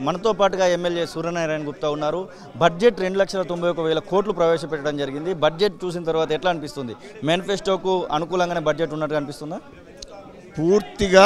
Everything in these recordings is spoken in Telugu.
మనతో పాటుగా ఎమ్మెల్యే సూర్యనారాయణ గుప్తా ఉన్నారు బడ్జెట్ రెండు లక్షల తొంభై ఒక వేల కోట్లు ప్రవేశపెట్టడం జరిగింది బడ్జెట్ చూసిన తర్వాత ఎట్లా అనిపిస్తుంది మేనిఫెస్టోకు అనుకూలంగానే బడ్జెట్ ఉన్నట్టు అనిపిస్తుందా పూర్తిగా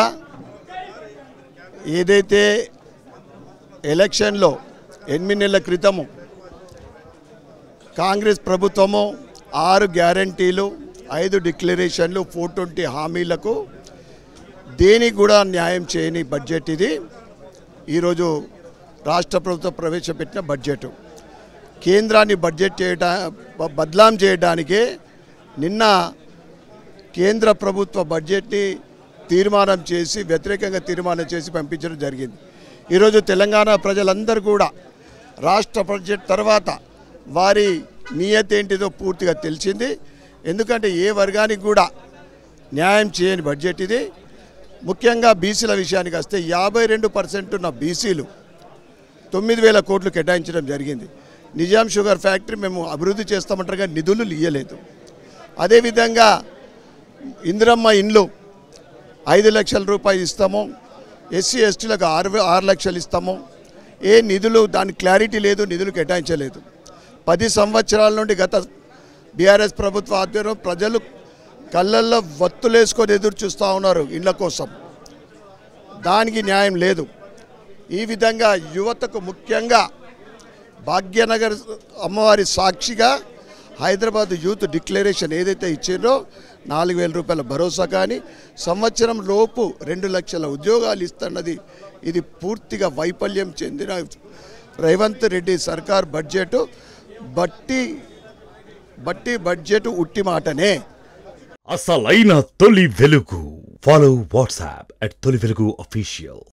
ఏదైతే ఎలక్షన్లో ఎనిమిది నెలల క్రితము కాంగ్రెస్ ప్రభుత్వము ఆరు గ్యారంటీలు ఐదు డిక్లరేషన్లు ఫోర్ ట్వంటీ హామీలకు దేనికి కూడా న్యాయం చేయని బడ్జెట్ ఇది ఈరోజు రాష్ట్ర ప్రభుత్వం ప్రవేశపెట్టిన బడ్జెట్ కేంద్రాన్ని బడ్జెట్ చేయడా బ- బదలాం చేయడానికే నిన్న కేంద్ర ప్రభుత్వ బడ్జెట్ని తీర్మానం చేసి వ్యతిరేకంగా తీర్మానం చేసి పంపించడం జరిగింది ఈరోజు తెలంగాణ ప్రజలందరూ కూడా రాష్ట్ర బడ్జెట్ తర్వాత వారి నియత ఏంటిదో పూర్తిగా తెలిసింది ఎందుకంటే ఏ వర్గానికి కూడా న్యాయం చేయని బడ్జెట్ ఇది ముఖ్యంగా బీసీల విషయానికి వస్తే యాభై రెండు పర్సెంట్ ఉన్న బీసీలు తొమ్మిది వేల కోట్లు కేటాయించడం జరిగింది నిజాం షుగర్ ఫ్యాక్టరీ మేము అభివృద్ధి చేస్తామంటారు కానీ నిధులు ఇయ్యలేదు అదేవిధంగా ఇందిరమ్మ ఇండ్లు ఐదు లక్షల రూపాయలు ఇస్తాము ఎస్సీ ఎస్టీలకు ఆరు వే- ఆరు లక్షలు ఇస్తాము ఏ నిధులు దాని క్లారిటీ లేదు నిధులు కేటాయించలేదు పది సంవత్సరాల నుండి గత బీఆర్ఎస్ ప్రభుత్వ ఆధ్వర్యంలో ప్రజలు కళ్ళల్లో వత్తులేసుకొని ఎదురు చూస్తూ ఉన్నారు ఇళ్ళ కోసం దానికి న్యాయం లేదు ఈ విధంగా యువతకు ముఖ్యంగా భాగ్యనగర్ అమ్మవారి సాక్షిగా హైదరాబాద్ యూత్ డిక్లరేషన్ ఏదైతే ఇచ్చిందో నాలుగు వేల రూపాయల భరోసా కానీ సంవత్సరం లోపు రెండు లక్షల ఉద్యోగాలు ఇస్తున్నది ఇది పూర్తిగా వైఫల్యం చెందిన రేవంత్ రెడ్డి సర్కార్ బడ్జెట్ బట్టి బట్టి బడ్జెట్ ఉట్టి మాటనే అసలైన తొలి వెలుగు ఫాలో వాట్సాప్ అట్ తొలి వెలుగు అఫీషియల్